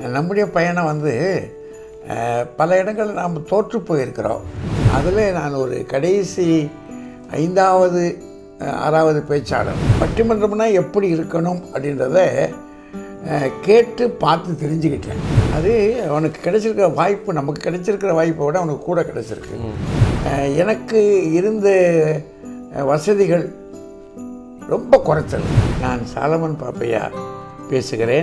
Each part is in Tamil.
நம்முடைய பயணம் வந்து அஹ், பல இடங்களில் நாம் தோற்று போயிருக்கிறோம் அதில் நான் ஒரு கடைசி ஐந்தாவது அஹ், ஆறாவது பேச்சாளர் பட்டிமன்றம்னா எப்படி இருக்கணும் அப்படின்றத அஹ், கேட்டு பார்த்து தெரிஞ்சுக்கிட்டேன் அது அவனுக்கு கிடைச்சிருக்கிற வாய்ப்பு நமக்கு கிடைச்சிருக்கிற வாய்ப்பை விட அவனுக்கு கூட கிடைச்சிருக்கு அஹ், எனக்கு இருந்த அஹ், வசதிகள் ரொம்ப குறைச்சல் நான் சாலமன் பாப்பையா பேசுகிறேன்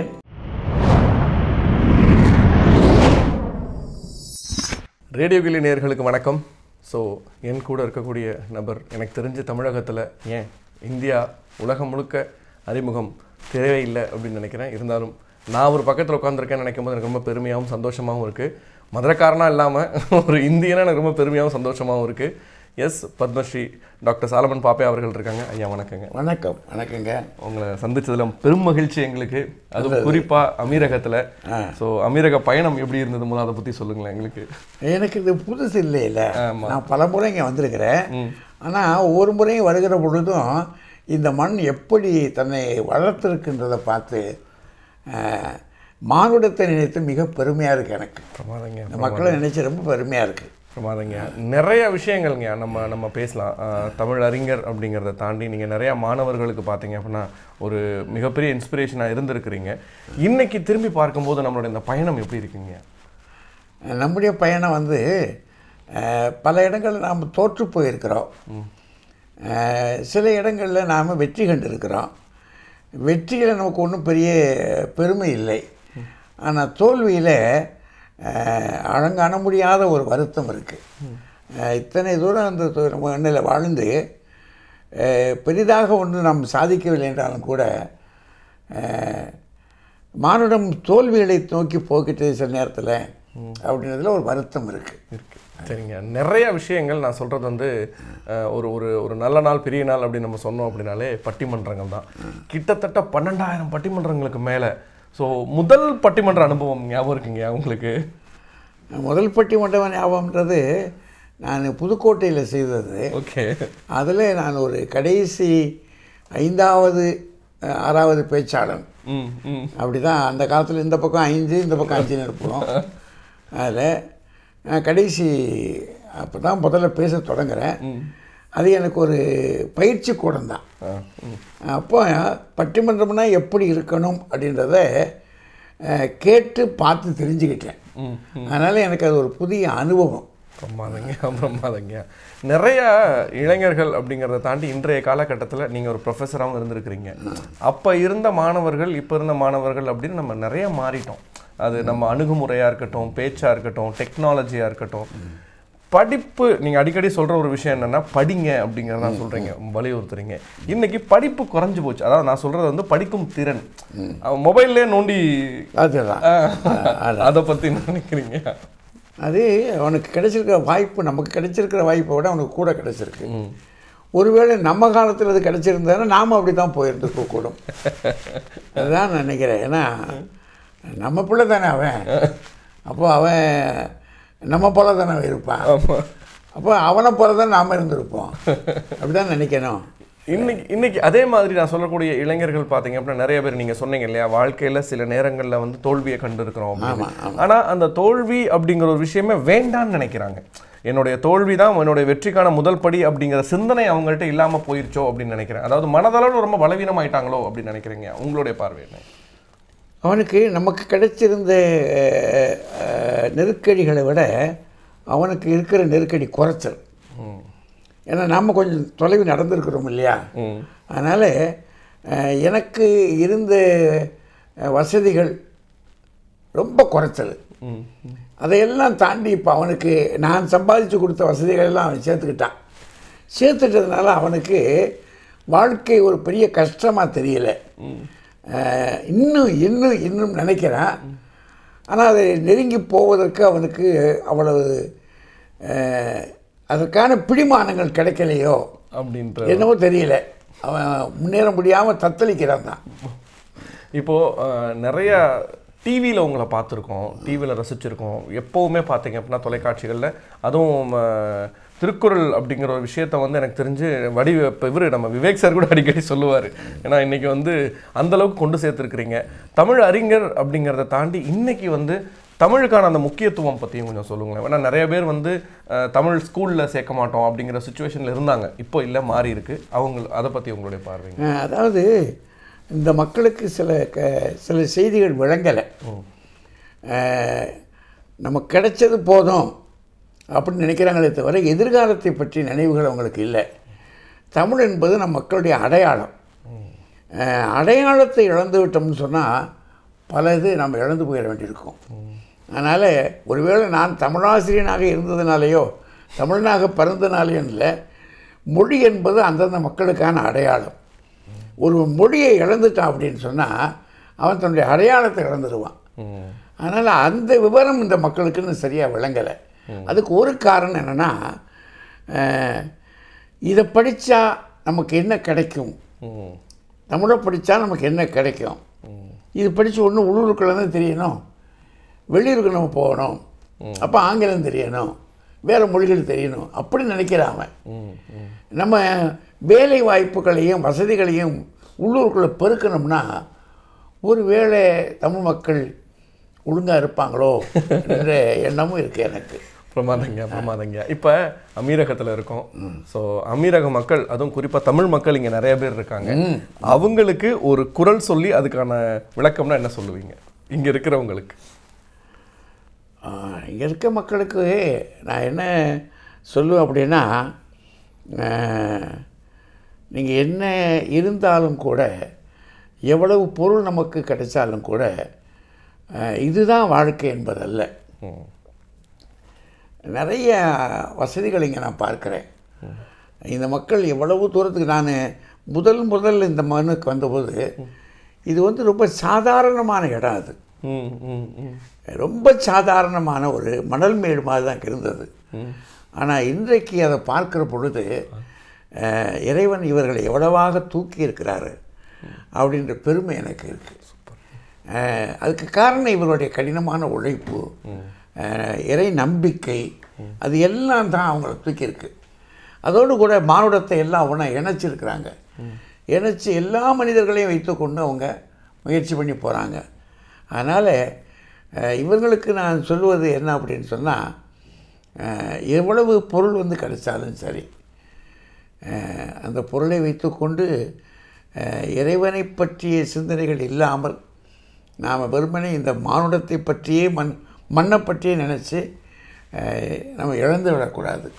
ரேடியோ கிளி நேயர்களுக்கு வணக்கம் ஸோ என் கூட இருக்கக்கூடிய நபர் எனக்கு தெரிஞ்ச தமிழகத்தில் ஏன் இந்தியா உலகம் முழுக்க அறிமுகம் தேவையில்லை அப்படின்னு நினைக்கிறேன் இருந்தாலும் நான் ஒரு பக்கத்தில் உட்காந்துருக்கேன்னு நினைக்கும் போது எனக்கு ரொம்ப பெருமையாகவும் சந்தோஷமாகவும் இருக்குது மதுரக்காரனாக இல்லாமல் ஒரு இந்தியனா எனக்கு ரொம்ப பெருமையாகவும் சந்தோஷமாகவும் இருக்குது எஸ் பத்மஸ்ரீ டாக்டர் சாலமன் பாப்பே அவர்கள் இருக்காங்க ஐயா வணக்கங்க வணக்கம் வணக்கங்க உங்களை சந்திச்சதுல பெரும் மகிழ்ச்சி எங்களுக்கு அதுவும் குறிப்பா அமீரகத்துல ஸோ அமீரக பயணம் எப்படி இருந்தது முதல்ல அதை பத்தி சொல்லுங்களேன் எங்களுக்கு எனக்கு இது புதுசு இல்லை இல்லை நான் பல முறை இங்கே வந்திருக்கிறேன் ஆனால் ஒவ்வொரு முறையும் வருகிற பொழுதும் இந்த மண் எப்படி தன்னை வளர்த்துருக்குன்றதை பார்த்து அஹ், மானுடத்தை நினைத்து மிக பெருமையாக இருக்குது எனக்கு பிரமாதங்க இந்த மக்களை நினைச்சு ரொம்ப பெருமையாக இருக்குது பிரமாதங்க நிறைய விஷயங்கள்ங்க நம்ம நம்ம பேசலாம் அஹ், தமிழ் அறிஞர் அப்படிங்கிறத தாண்டி நீங்கள் நிறைய மாணவர்களுக்கு பார்த்தீங்க அப்படின்னா ஒரு மிகப்பெரிய இன்ஸ்பிரேஷனாக இருந்திருக்கிறீங்க இன்னைக்கு திரும்பி பார்க்கும்போது நம்மளோட இந்த பயணம் எப்படி இருக்குங்க நம்முடைய பயணம் வந்து அஹ், பல இடங்களில் நாம் தோற்று போயிருக்கிறோம் அஹ், சில இடங்களில் நாம் வெற்றி கண்டிருக்கிறோம் வெற்றியில் நமக்கு ஒன்றும் பெரிய பெருமை இல்லை ஆனால் தோல்வியில் அழங்காண முடியாத ஒரு வருத்தம் இருக்குது இத்தனை தூரம் அந்த தொ- நம்ம எண்ணில் வாழ்ந்து அஹ், பெரிதாக ஒன்று நாம் சாதிக்கவில்லை என்றாலும் கூட அஹ், மானுடம் தோல்விகளை நோக்கி போக்கிட்டு சில நேரத்தில் அப்படின்றதுல ஒரு வருத்தம் இருக்குது இருக்கு சரிங்க நிறைய விஷயங்கள் நான் சொல்கிறது வந்து அஹ், ஒரு ஒரு ஒரு நல்ல நாள் பெரிய நாள் அப்படின்னு நம்ம சொன்னோம் அப்படின்னாலே பட்டிமன்றங்கள் தான் கிட்டத்தட்ட பன்னெண்டாயிரம் பட்டிமன்றங்களுக்கு மேலே ஸோ முதல் பட்டிமன்ற அனுபவம் ஞாபகம் இருக்குங்க உங்களுக்கு முதல் பட்டி மண்டபம் ஞாபகம்ன்றது நான் புதுக்கோட்டையில் செய்தது ஓகே அதில் நான் ஒரு கடைசி ஐந்தாவது அஹ், ஆறாவது பேச்சாளன் ம் ம் அப்படி தான் அந்த காலத்தில் இந்த பக்கம் ஐந்து இந்த பக்கம் அஞ்சுன்னு இருப்போம் அதில் கடைசி அப்போ தான் முதல்ல பேச தொடங்குறேன் அது எனக்கு ஒரு பயிற்சி கூடம் தான் ஆ ம் அப்போ பட்டிமன்றம்னா எப்படி இருக்கணும் அப்படின்றத அஹ், கேட்டு பார்த்து தெரிஞ்சுக்கிட்டேன் ம் அதனால் எனக்கு அது ஒரு புதிய அனுபவம் பிரமாதங்க பிரமாதங்க நிறைய இளைஞர்கள் அப்படிங்கிறத தாண்டி இன்றைய காலகட்டத்தில் நீங்கள் ஒரு ப்ரொஃபஸராகவும் இருந்திருக்கிறீங்க அப்போ இருந்த மாணவர்கள் இப்போ இருந்த மாணவர்கள் அப்படின்னு நம்ம நிறைய மாறிட்டோம் அது நம்ம அணுகுமுறையாக இருக்கட்டும் பேச்சாக இருக்கட்டும் டெக்னாலஜியாக இருக்கட்டும் படிப்பு நீங்கள் அடிக்கடி சொல்கிற ஒரு விஷயம் என்னென்னா படிங்க அப்படிங்கிறத சொல்கிறீங்க வலியுறுத்துறீங்க இன்னைக்கு படிப்பு குறைஞ்சு போச்சு அதாவது நான் சொல்கிறது வந்து படிக்கும் திறன் மொபைல்லே நோண்டி அதுதான் அதை பற்றி நினைக்கிறீங்க அது அவனுக்கு கிடைச்சிருக்கிற வாய்ப்பு நமக்கு கிடைச்சிருக்கிற வாய்ப்பை விட அவனுக்கு கூட கிடைச்சிருக்கு ஒருவேளை நம்ம காலத்தில் அது கிடைச்சிருந்தா நாம் அப்படி தான் போயிருந்துக்க கூடும் அதுதான் நான் நினைக்கிறேன் ஏன்னா நம்ம பிள்ளை தானே அவன் அப்போ அவன் நம்ம போல தானே இருப்பான் ஆமாம் அப்போ அவனை போல தான் நாம் இருந்திருப்போம் அப்படி தான் நினைக்கணும் இன்னைக்கு இன்னைக்கு அதே மாதிரி நான் சொல்லக்கூடிய இளைஞர்கள் பார்த்தீங்க அப்படின்னா நிறைய பேர் நீங்க சொன்னீங்க இல்லையா வாழ்க்கையில சில நேரங்கள்ல வந்து தோல்வியை கண்டு இருக்கிறோம் ஆமா, ஆனா அந்த தோல்வி அப்படிங்கிற ஒரு விஷயமே வேண்டாம்னு நினைக்கிறாங்க என்னுடைய தோல்வி தான் என்னுடைய வெற்றிக்கான முதல் படி அப்படிங்கிற சிந்தனை அவங்கள்ட்ட இல்லாம போயிருச்சோ அப்படின்னு நினைக்கிறேன் அதாவது மனதளவில் ரொம்ப பலவீனமாயிட்டாங்களோ அப்படின்னு நினைக்கிறீங்க உங்களுடைய பார்வை என்ன அவனுக்கு நமக்கு கிடைச்சிருந்த அஹ், அஹ், நெருக்கடிகளை விட அவனுக்கு இருக்கிற நெருக்கடி குறைச்சல் ம். ஏன்னா நாம் கொஞ்சம் தொலைவு நடந்திருக்கிறோம் இல்லையா ம். அதனால் எனக்கு இருந்த அஹ், வசதிகள் ரொம்ப குறைச்சல் ம். அதையெல்லாம் தாண்டி இப்போ அவனுக்கு நான் சம்பாதிச்சு கொடுத்த வசதிகள் எல்லாம் அவன் சேர்த்துக்கிட்டான் சேர்த்துட்டதுனால அவனுக்கு வாழ்க்கை ஒரு பெரிய கஷ்டமாக தெரியல அஹ், இன்னும் இன்னும் இன்னும் நினைக்கிறான் ஆனால் அதை நெருங்கி போவதற்கு அவனுக்கு அவ்வளவு அஹ், அதற்கான பிடிமானங்கள் கிடைக்கலையோ அப்படின்ற என்னவோ தெரியல அவன் முன்னேற முடியாமல் தத்தளிக்கிறான் தான் இப்போ அஹ், நிறைய டிவியில் உங்களை பார்த்துருக்கோம் டிவியில் ரசிச்சிருக்கோம் எப்போவுமே பார்த்தீங்க அப்படின்னா தொலைக்காட்சிகளில் அதுவும் திருக்குறள் அப்படிங்கிற ஒரு விஷயத்த வந்து எனக்கு தெரிஞ்சு வடி இப்போ இவர் நம்ம விவேக் சார் கூட அடிக்கடி சொல்லுவார் ஏன்னா இன்னைக்கு வந்து அந்த அளவுக்கு கொண்டு சேர்த்துருக்கிறீங்க தமிழ் அறிஞர் அப்படிங்கிறத தாண்டி இன்னைக்கு வந்து தமிழுக்கான அந்த முக்கியத்துவம் பற்றியும் கொஞ்சம் சொல்லுங்களேன் ஏன்னா நிறைய பேர் வந்து அஹ், தமிழ் ஸ்கூலில் சேர்க்க மாட்டோம் அப்படிங்கிற சுச்சுவேஷனில் இருந்தாங்க இப்போ இல்லை மாறி இருக்கு அவங்க அதை பற்றி உங்களுடைய பார்வைங்க அஹ் அதாவது இந்த மக்களுக்கு சில க சில செய்திகள் விளங்கலை நமக்கு கிடைச்சது போதும் அப்படின்னு நினைக்கிறாங்களே தவிர எதிர்காலத்தை பற்றி நினைவுகள் அவங்களுக்கு இல்லை தமிழ் என்பது நம் மக்களுடைய அடையாளம் அஹ் அடையாளத்தை இழந்து விட்டோம்னு சொன்னால் பல இது நம்ம இழந்து போயிட வேண்டியிருக்கும் அதனால் ஒருவேளை நான் தமிழாசிரியனாக இருந்ததுனாலேயோ தமிழனாக பிறந்தனாலேயோ இல்லை மொழி என்பது அந்தந்த மக்களுக்கான அடையாளம் ஒரு மொழியை இழந்துட்டான் அப்படின்னு சொன்னால் அவன் தன்னுடைய அடையாளத்தை இழந்துடுவான் ம் அதனால் அந்த விவரம் இந்த மக்களுக்குன்னு சரியாக விளங்கலை அதுக்கு ஒரு காரணம் என்னென்னா இதை படித்தா நமக்கு என்ன கிடைக்கும் ம் தமிழை படித்தா நமக்கு என்ன கிடைக்கும் இது படித்து ஒன்று உள்ளூருக்குள்ள தான் தெரியணும் வெளியூருக்கு நம்ம போகணும் அப்போ ஆங்கிலம் தெரியணும் வேறு மொழிகள் தெரியணும் அப்படி நினைக்கிறான் அவன் ம் ம் நம்ம வேலை வாய்ப்புகளையும் வசதிகளையும் உள்ளூருக்குள்ளே பெருக்கணும்னா ஒரு வேளை தமிழ் மக்கள் ஒழுங்காக இருப்பாங்களோ என்ற எண்ணமும் இருக்குது எனக்கு பிரமாதங்க பிரமாதங்க இப்போ அமீரகத்தில் இருக்கோம் ஸோ அமீரக மக்கள் அதுவும் குறிப்பாக தமிழ் மக்கள் இங்கே நிறைய பேர் இருக்காங்க அவங்களுக்கு ஒரு குரல் சொல்லி அதுக்கான விளக்கம்னா என்ன சொல்லுவீங்க இங்கே இருக்கிறவங்களுக்கு இங்கே இருக்க மக்களுக்கு நான் என்ன சொல்லுவேன் அப்படின்னா நீங்கள் என்ன இருந்தாலும் கூட எவ்வளவு பொருள் நமக்கு கிடைச்சாலும் கூட அஹ், இதுதான் வாழ்க்கை என்பதல்ல ம் நிறைய வசதிகள் இங்கே நான் பார்க்குறேன் இந்த மக்கள் எவ்வளவு தூரத்துக்கு நான் முதல் முதல் இந்த மண்ணுக்கு வந்தபோது இது வந்து ரொம்ப சாதாரணமான இடம் அது ம் ம் ம் ரொம்ப சாதாரணமான ஒரு மணல் மேடு மாதிரி தான் இருந்தது ஆனால் இன்றைக்கு அதை பார்க்கிற பொழுது அஹ், இறைவன் இவர்களை எவ்வளவாக தூக்கி இருக்கிறாரு அப்படின்ற பெருமை எனக்கு இருக்குது அதுக்கு காரணம் இவருடைய கடினமான உழைப்பு அஹ், இறை நம்பிக்கை அது எல்லாம் தான் அவங்கள தூக்கியிருக்கு அதோடு கூட மானுடத்தை எல்லாம் ஒன்றா இணைச்சிருக்கிறாங்க இணைச்சி எல்லா மனிதர்களையும் வைத்துக்கொண்டு அவங்க முயற்சி பண்ணி போகிறாங்க அதனால் இவர்களுக்கு நான் சொல்லுவது என்ன அப்படின்னு சொன்னால் எவ்வளவு பொருள் வந்து கிடைச்சாலும் சரி அஹ், அந்த பொருளை வைத்துக்கொண்டு அஹ், இறைவனை பற்றிய சிந்தனைகள் இல்லாமல் நாம் வெறுமனே இந்த மானுடத்தை பற்றியே மண் மண்ணை பற்றியே நினச்சி நம்ம இழந்து விடக்கூடாது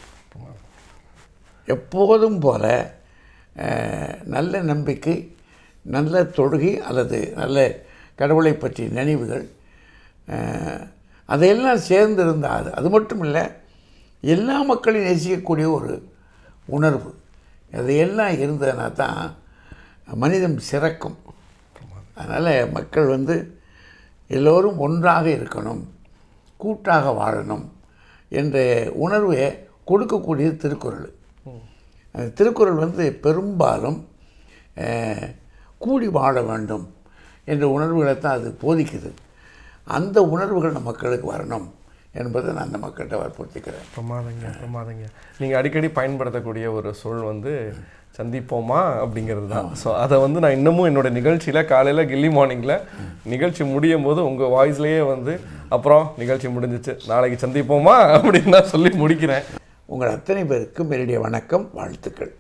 எப்போதும் போல அஹ், நல்ல நம்பிக்கை நல்ல தொழுகை அல்லது நல்ல கடவுளை பற்றிய நினைவுகள் அஹ், அதையெல்லாம் சேர்ந்து இருந்தால் அது அது மட்டும் இல்லை எல்லா மக்களையும் நேசிக்கக்கூடிய ஒரு உணர்வு அதையெல்லாம் இருந்ததுனா தான் மனிதன் சிறக்கும் அதனால் மக்கள் வந்து எல்லோரும் ஒன்றாக இருக்கணும் கூட்டாக வாழணும் என்ற உணர்வை கொடுக்கக்கூடியது திருக்குறள் அந்த திருக்குறள் வந்து பெரும்பாலும் அஹ், கூடி வாழ வேண்டும் என்ற உணர்வுகளை தான் அது போதிக்குது அந்த உணர்வுகள் நம்ம மக்களுக்கு வரணும் என்பதை நான் அந்த மக்கள்கிட்ட வற்புறுத்திக்கிறேன் பிரமாதங்க பிரமாதங்க நீங்கள் அடிக்கடி பயன்படுத்தக்கூடிய ஒரு சொல் வந்து சந்திப்போமா அப்படிங்கிறது தான் ஸோ அதை வந்து நான் இன்னமும் என்னோட நிகழ்ச்சியில் காலையில் கில்லி மார்னிங்கில் நிகழ்ச்சி முடியும் போது உங்கள் வாய்ஸ்லேயே வந்து அப்புறம் நிகழ்ச்சி முடிஞ்சிச்சு நாளைக்கு சந்திப்போமா அப்படின்னு நான் சொல்லி முடிக்கிறேன் உங்கள் அத்தனை பேருக்கும் என்னுடைய வணக்கம் வாழ்த்துக்கள்